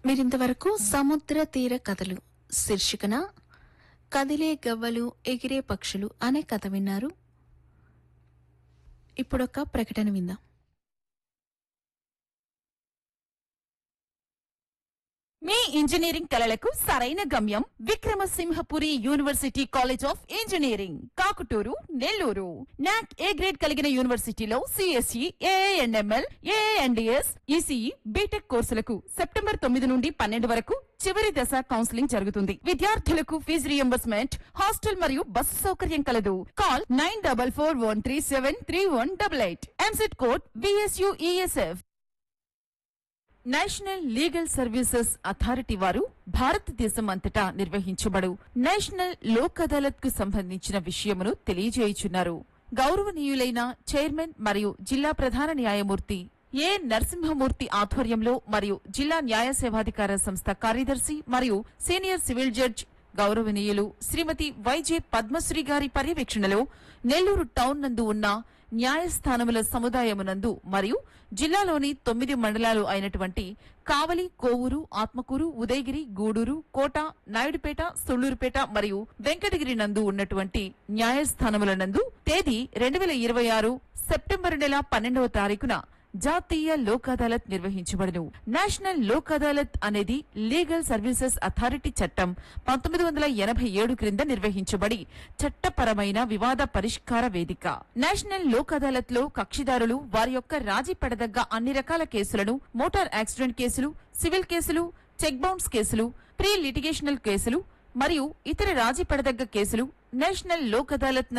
మీరింతవరకు సముద్ర తీర కథలు శీర్షికన కదిలే గవ్వలు ఎగిరే పక్షులు అనే కథ విన్నారు ఇప్పుడొక ప్రకటన విందాం మీ ఇంజనీరింగ్ కలలకు సరైన గమ్యం Vikramasimhapuri university college of engineering Kakuturu Nellore NAAC A grade కలిగిన యూనివర్సిటీలో CSE AIML AIDS ECE BTech కోర్సులకు సెప్టెంబర్ తొమ్మిది నుండి పన్నెండు వరకు చివరి దశ కౌన్సిలింగ్ జరుగుతుంది విద్యార్థులకు ఫీజు రియంబర్స్మెంట్ హాస్టల్ మరియు బస్సు సౌకర్యం కలదు call nine double four one three seven three one double eight EAMCET code BSUESF national legal services authority వారు భారతదేశం అంతటా నిర్వహించబడు నేషనల్ లోక్ అదాలత్ కు సంబంధించిన విషయమును తెలియజేయుచున్నారు గౌరవనీయులైన చైర్మన్ మరియు జిల్లా ప్రధాన న్యాయమూర్తి ఏ నరసింహమూర్తి ఆధ్వర్యంలో మరియు జిల్లా న్యాయ సేవాధికార సంస్థ కార్యదర్శి మరియు సీనియర్ సివిల్ జడ్జ్ గౌరవనీయులు శ్రీమతి వైజే పద్మశ్రీ గారి పర్యవేక్షణలో నెల్లూరు టౌన్ నందు ఉన్న న్యాయస్థానముల సముదాయమునందు మరియు జిల్లాలోని తొమ్మిది మండలాలు అయినటువంటి కావలి కోవూరు ఆత్మకూరు ఉదయగిరి గూడూరు కోట నాయుడుపేట సొళ్లూరుపేట మరియు వెంకటగిరి నందు ఉన్నటువంటి న్యాయస్థానముల నందు తేదీ రెండు వేల ఇరవై ఆరు సెప్టెంబర్ నెల పన్నెండవ తారీఖున జాతీయ లోక్ అదాలత్ నిర్వహించబడును నేషనల్ లోక్ అదాలత్ అనేది లీగల్ సర్వీసెస్ అథారిటీ చట్టం పంతొమ్మిది వందల ఎనభై ఏడు క్రింద నిర్వహించబడి చట్టపరమైన వివాద పరిష్కార వేదిక నేషనల్ లోక్ అదాలత్ లో కక్షిదారులు వారి యొక్క రాజీ పడదగ్గ అన్ని రకాల కేసులను మోటార్ యాక్సిడెంట్ కేసులు సివిల్ కేసులు చెక్ బౌన్స్ కేసులు ప్రీ లిటిగేషనల్ కేసులు మరియు ఇతర రాజీ పడదగ్గ కేసులు నేషనల్ లోక్ అదాలత్